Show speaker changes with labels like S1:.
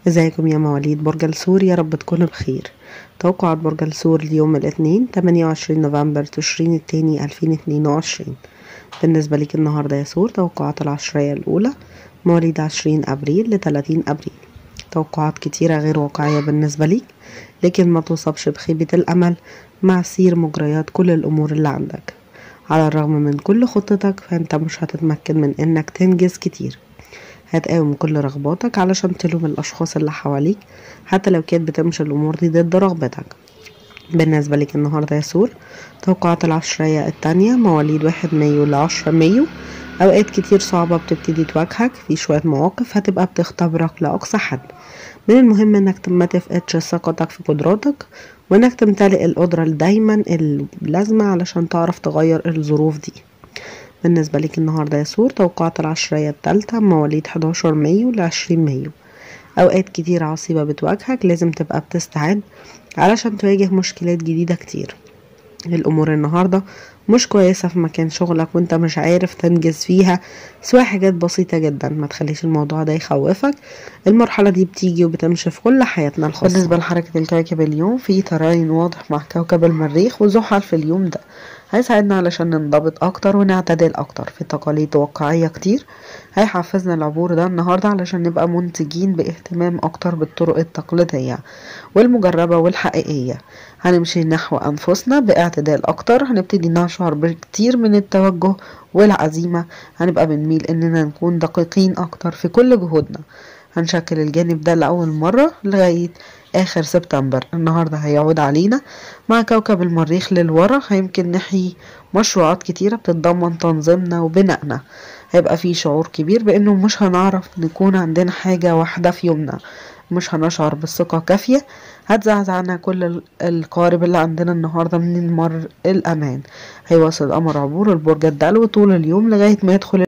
S1: ازيكم يا مواليد برج الثور يا رب تكونوا بخير توقعات برج الثور اليوم الاثنين 28 نوفمبر تشرين التاني 2022 بالنسبة لك النهاردة يا ثور توقعات العشرية الأولى مواليد 20 أبريل ل 30 أبريل توقعات كتيرة غير واقعية بالنسبة ليك لكن ما توصبش بخيبة الأمل مع سير مجريات كل الأمور اللي عندك على الرغم من كل خطتك فانت مش هتتمكن من انك تنجز كتير هتقاوم كل رغباتك علشان تلوم الأشخاص اللي حواليك حتى لو كانت بتمشي الأمور دي ضد رغبتك بالنسبة لك النهاردة يا سور توقعات العشرية التانية مواليد واحد مايو لعشرة مايو أوقات كتير صعبة بتبتدي تواجهك في شوية مواقف هتبقى بتختبرك لأقصى حد من المهم انك ما تفقدش ثقتك في قدراتك وانك تمتلئ القدرة دايما اللازمة علشان تعرف تغير الظروف دي بالنسبة لك النهاردة يا سور توقعات العشرية التالتة مواليد 11 مايو ل 20 مايو أوقات كتير عصيبة بتواجهك لازم تبقى بتستعد علشان تواجه مشكلات جديدة كتير الأمور النهاردة مش كويسة في مكان شغلك وانت مش عارف تنجز فيها سواء حاجات بسيطة جدا ما تخليش الموضوع ده يخوفك المرحلة دي بتيجي وبتمشي في كل حياتنا الخاصة بالنسبة لحركة الكواكب اليوم في تراين واضح مع كوكب المريخ وزحل في اليوم ده هيساعدنا علشان ننضبط اكتر ونعتدل اكتر في تقاليد واقعية كتير هيحفزنا العبور ده النهاردة علشان نبقى منتجين باهتمام اكتر بالطرق التقليدية والمجربة والحقيقية هنمشي نحو انفسنا باعتدال اكتر هنبتدي نشعر بكتير من التوجه والعزيمة هنبقى بنميل اننا نكون دقيقين اكتر في كل جهودنا هنشكل الجانب ده لأول مرة لغاية آخر سبتمبر النهاردة هيعود علينا مع كوكب المريخ للورا هيمكن نحيي مشروعات كتيرة بتتضمن تنظيمنا وبنائنا هيبقى في شعور كبير بأنه مش هنعرف نكون عندنا حاجة واحدة في يومنا مش هنشعر بالثقة كافية هتزعزعنا كل القارب اللي عندنا النهاردة من المر الأمان هيواصل قمر عبور البرج الدلو طول اليوم لغاية ما يدخل